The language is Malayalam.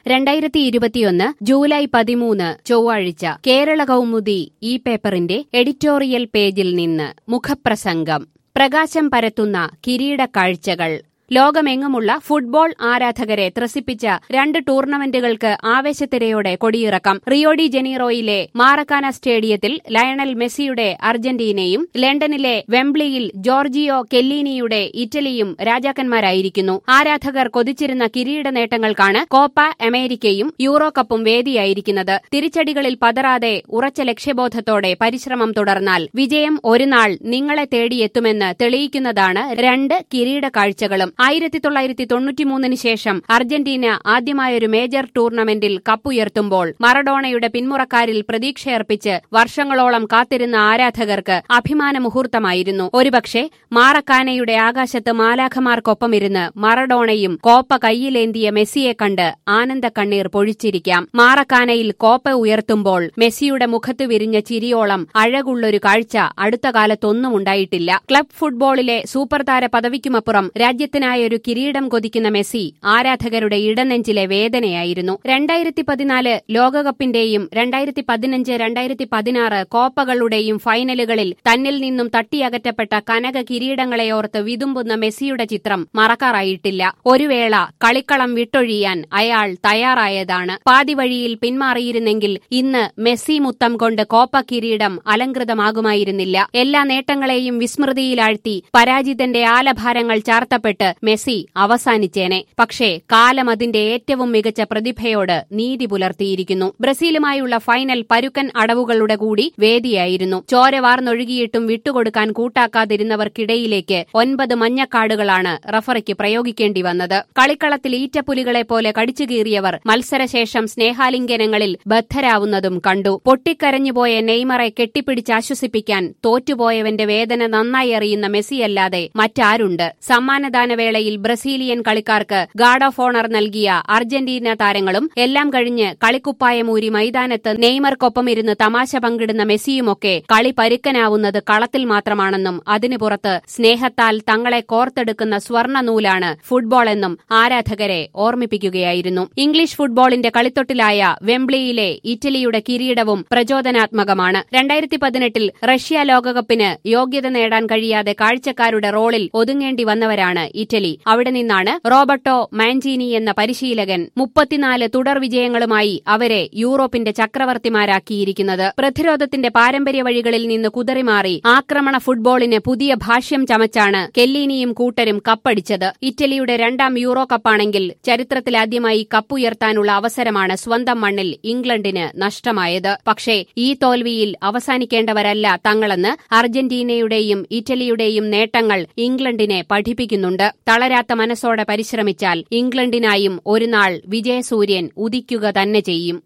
രണ്ടായിരത്തി ഇരുപത്തിയൊന്ന് ജൂലൈ പതിമൂന്ന് ചൊവ്വാഴ്ച കേരള കൗമുദി ഈ പേപ്പറിന്റെ എഡിറ്റോറിയൽ പേജിൽ നിന്ന് മുഖപ്രസംഗം പ്രകാശം പരത്തുന്ന കിരീട കാഴ്ചകൾ ലോകമെങ്ങുമുള്ള ഫുട്ബോൾ ആരാധകരെ ത്രസിപ്പിച്ച രണ്ട് ടൂർണമെന്റുകൾക്ക് ആവേശത്തിരയോടെ കൊടിയിറക്കം റിയോ ഡി ജനീറോയിലെ മാറക്കാന സ്റ്റേഡിയത്തിൽ ലയണൽ മെസ്സിയുടെ അർജന്റീനയും ലണ്ടനിലെ വെംബ്ലിയിൽ ജോർജിയോ കെല്ലീനിയുടെ ഇറ്റലിയും രാജാക്കന്മാരായിരിക്കുന്നു ആരാധകർ കൊതിച്ചിരുന്ന കിരീട നേട്ടങ്ങൾക്കാണ് കോപ്പ അമേരിക്കയും യൂറോ കപ്പും വേദിയായിരിക്കുന്നത് തിരിച്ചടികളിൽ പതറാതെ ഉറച്ച ലക്ഷ്യബോധത്തോടെ പരിശ്രമം തുടർന്നാൽ വിജയം ഒരുനാൾ നിങ്ങളെ തേടിയെത്തുമെന്ന് തെളിയിക്കുന്നതാണ് രണ്ട് കിരീട കാഴ്ചകളും ആയിരത്തി തൊള്ളായിരത്തി തൊണ്ണൂറ്റിമൂന്നിന് ശേഷം അർജന്റീന ആദ്യമായൊരു മേജർ ടൂർണമെന്റിൽ കപ്പുയർത്തുമ്പോൾ മറഡോണയുടെ പിന്മുറക്കാരിൽ പ്രതീക്ഷയർപ്പിച്ച് വർഷങ്ങളോളം കാത്തിരുന്ന ആരാധകർക്ക് അഭിമാന മുഹൂർത്തമായിരുന്നു ഒരുപക്ഷെ മാറക്കാനയുടെ ആകാശത്ത് മാലാഖമാർക്കൊപ്പമിരുന്ന് മറഡോണയും കോപ്പ കയ്യിലേന്തിയ മെസ്സിയെ കണ്ട് ആനന്ദ കണ്ണീർ പൊഴിച്ചിരിക്കാം മാറക്കാനയിൽ കോപ്പ ഉയർത്തുമ്പോൾ മെസ്സിയുടെ മുഖത്ത് വിരിഞ്ഞ ചിരിയോളം അഴകുള്ളൊരു കാഴ്ച അടുത്ത കാലത്തൊന്നും ഉണ്ടായിട്ടില്ല ക്ലബ് ഫുട്ബോളിലെ സൂപ്പർ താര പദവിക്കുമപ്പുറം രാജ്യത്തിനായി ഒരു കിരീടം കൊതിക്കുന്ന മെസ്സി ആരാധകരുടെ ഇടനെഞ്ചിലെ വേദനയായിരുന്നു രണ്ടായിരത്തി പതിനാല് ലോകകപ്പിന്റെയും രണ്ടായിരത്തി പതിനഞ്ച് രണ്ടായിരത്തി പതിനാറ് കോപ്പകളുടെയും ഫൈനലുകളിൽ തന്നിൽ നിന്നും തട്ടിയകറ്റപ്പെട്ട കനക കിരീടങ്ങളെയോർത്ത് വിതുമ്പുന്ന മെസ്സിയുടെ ചിത്രം മറക്കാറായിട്ടില്ല ഒരു വേള കളിക്കളം വിട്ടൊഴിയാൻ അയാൾ തയ്യാറായതാണ് പാതി വഴിയിൽ പിന്മാറിയിരുന്നെങ്കിൽ ഇന്ന് മെസ്സി മുത്തം കൊണ്ട് കോപ്പ കിരീടം അലങ്കൃതമാകുമായിരുന്നില്ല എല്ലാ നേട്ടങ്ങളെയും വിസ്മൃതിയിലാഴ്ത്തി പരാജിതന്റെ ആലഭാരങ്ങൾ ചാർത്തപ്പെട്ട് മെസ്സി അവസാനിച്ചേനെ പക്ഷേ കാലം അതിന്റെ ഏറ്റവും മികച്ച പ്രതിഭയോട് നീതി പുലർത്തിയിരിക്കുന്നു ബ്രസീലുമായുള്ള ഫൈനൽ പരുക്കൻ അടവുകളുടെ കൂടി വേദിയായിരുന്നു ചോര വാർന്നൊഴുകിയിട്ടും വിട്ടുകൊടുക്കാൻ കൂട്ടാക്കാതിരുന്നവർക്കിടയിലേക്ക് ഒൻപത് മഞ്ഞക്കാടുകളാണ് റഫറിക്ക് പ്രയോഗിക്കേണ്ടി വന്നത് കളിക്കളത്തിൽ ഈറ്റപ്പുലികളെ പോലെ കടിച്ചുകീറിയവർ മത്സരശേഷം സ്നേഹാലിംഗനങ്ങളിൽ ബദ്ധരാവുന്നതും കണ്ടു പൊട്ടിക്കരഞ്ഞുപോയ നെയ്മറെ കെട്ടിപ്പിടിച്ചാശ്വസിപ്പിക്കാൻ തോറ്റുപോയവന്റെ വേദന നന്നായി അറിയുന്ന മെസ്സിയല്ലാതെ മറ്റാരുണ്ട് സമ്മാനദാന വേളയിൽ ബ്രസീലിയൻ കളിക്കാർക്ക് ഗാർഡ് ഓഫ് ഓണർ നൽകിയ അർജന്റീന താരങ്ങളും എല്ലാം കഴിഞ്ഞ് കളിക്കുപ്പായമൂരി മൈതാനത്ത് നെയ്മർക്കൊപ്പം ഇരുന്ന് തമാശ പങ്കിടുന്ന മെസ്സിയുമൊക്കെ കളി പരുക്കനാവുന്നത് കളത്തിൽ മാത്രമാണെന്നും അതിനു പുറത്ത് സ്നേഹത്താൽ തങ്ങളെ കോർത്തെടുക്കുന്ന സ്വർണ്ണ നൂലാണ് ഫുട്ബോൾ എന്നും ആരാധകരെ ഓർമ്മിപ്പിക്കുകയായിരുന്നു ഇംഗ്ലീഷ് ഫുട്ബോളിന്റെ കളിത്തൊട്ടിലായ വെംബ്ലിയിലെ ഇറ്റലിയുടെ കിരീടവും പ്രചോദനാത്മകമാണ് രണ്ടായിരത്തി പതിനെട്ടിൽ റഷ്യ ലോകകപ്പിന് യോഗ്യത നേടാൻ കഴിയാതെ കാഴ്ചക്കാരുടെ റോളിൽ ഒതുങ്ങേണ്ടി വന്നവരാണ് ഇറ്റലി അവിടെ നിന്നാണ് റോബർട്ടോ മാഞ്ചീനി എന്ന പരിശീലകൻ മുപ്പത്തിനാല് തുടർ വിജയങ്ങളുമായി അവരെ യൂറോപ്പിന്റെ ചക്രവർത്തിമാരാക്കിയിരിക്കുന്നത് പ്രതിരോധത്തിന്റെ പാരമ്പര്യ വഴികളിൽ നിന്ന് കുതറിമാറി ആക്രമണ ഫുട്ബോളിന് പുതിയ ഭാഷ്യം ചമച്ചാണ് കെല്ലീനിയും കൂട്ടരും കപ്പടിച്ചത് ഇറ്റലിയുടെ രണ്ടാം യൂറോ കപ്പാണെങ്കിൽ ചരിത്രത്തിലാദ്യമായി കപ്പുയർത്താനുള്ള അവസരമാണ് സ്വന്തം മണ്ണിൽ ഇംഗ്ലണ്ടിന് നഷ്ടമായത് പക്ഷേ ഈ തോൽവിയിൽ അവസാനിക്കേണ്ടവരല്ല തങ്ങളെന്ന് അർജന്റീനയുടെയും ഇറ്റലിയുടെയും നേട്ടങ്ങൾ ഇംഗ്ലണ്ടിനെ പഠിപ്പിക്കുന്നുണ്ട് തളരാത്ത മനസ്സോടെ പരിശ്രമിച്ചാൽ ഇംഗ്ലണ്ടിനായും ഒരുനാൾ വിജയസൂര്യൻ ഉദിക്കുക തന്നെ ചെയ്യും